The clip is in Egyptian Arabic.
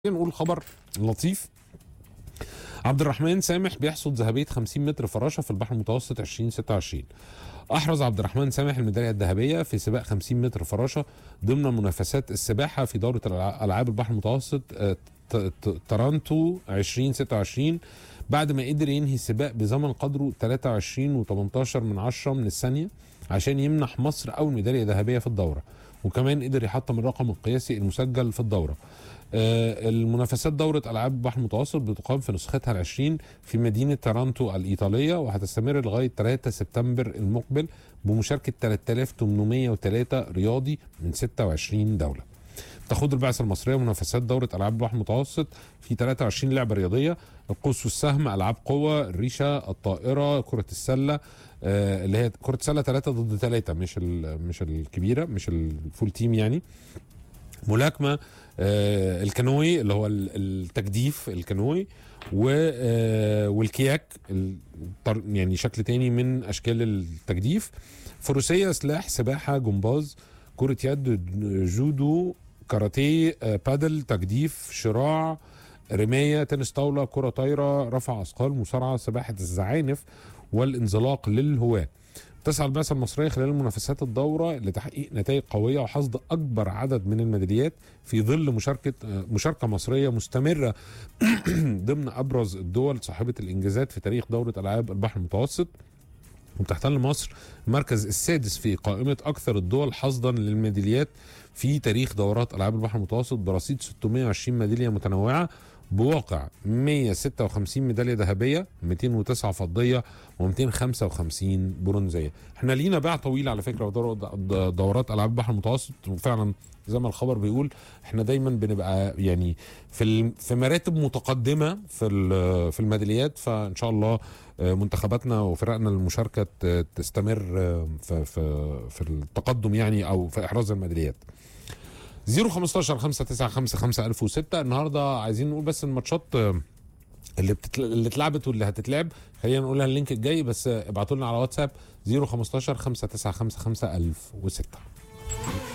نقول خبر لطيف عبد الرحمن سامح بيحصد ذهبية 50 متر فراشة في البحر المتوسط 2026 أحرز عبد الرحمن سامح الميدالية الذهبية في سباق 50 متر فراشة ضمن منافسات السباحة في دورة الألع- ألعاب البحر المتوسط آه، ت- ت- تورنتو 2026 بعد ما قدر ينهي السباق بزمن قدره 23 و18 من عشرة من الثانية عشان يمنح مصر أول ميدالية ذهبية في الدورة وكمان قدر يحطم الرقم القياسي المسجل في الدورة آه، المنافسات دورة ألعاب البحر المتوسط بتقام في نسختها العشرين في مدينة تورنتو الإيطالية وهتستمر لغاية 3 سبتمبر المقبل بمشاركة 3803 رياضي من 26 دولة تخوض البعثة المصرية منافسات دورة ألعاب البحر المتوسط في 23 لعبة رياضية القوس والسهم ألعاب قوة الريشة الطائرة كرة السلة آه، اللي هي كرة السلة 3 ضد 3 مش ال- مش الكبيرة مش الفول تيم يعني ملاكمه آه الكانوي اللي هو ال- التجديف الكانوي و آه والكياك الطر- يعني شكل تاني من اشكال التجديف فروسيه سلاح سباحه جمباز كره يد جودو كاراتيه آه بادل تجديف شراع رمايه تنس طاوله كره طايره رفع اثقال مصارعه سباحه الزعانف والانزلاق للهواه تسعى البعثة المصرية خلال منافسات الدورة لتحقيق نتائج قوية وحصد أكبر عدد من الميداليات في ظل مشاركة آه، مشاركة مصرية مستمرة ضمن أبرز الدول صاحبة الإنجازات في تاريخ دورة ألعاب البحر المتوسط وبتحتل مصر المركز السادس في قائمة أكثر الدول حصدا للميداليات في تاريخ دورات ألعاب البحر المتوسط برصيد 620 ميدالية متنوعة بواقع 156 ميدالية ذهبية 209 فضية و255 برونزية احنا لينا باع طويل على فكرة في دور- د- دورات ألعاب البحر المتوسط وفعلا زي ما الخبر بيقول احنا دايما بنبقى يعني في ال- في مراتب متقدمه في ال- في الميداليات فان شاء الله آه، منتخباتنا وفرقنا المشاركه ت- تستمر آه، في في في التقدم يعني او في احراز الميداليات 015 595 5006 النهارده عايزين نقول بس الماتشات آه، اللي بتتل... اللي اتلعبت واللي هتتلعب خلينا نقولها اللينك الجاي بس آه، ابعتوا لنا على واتساب 015 595 5006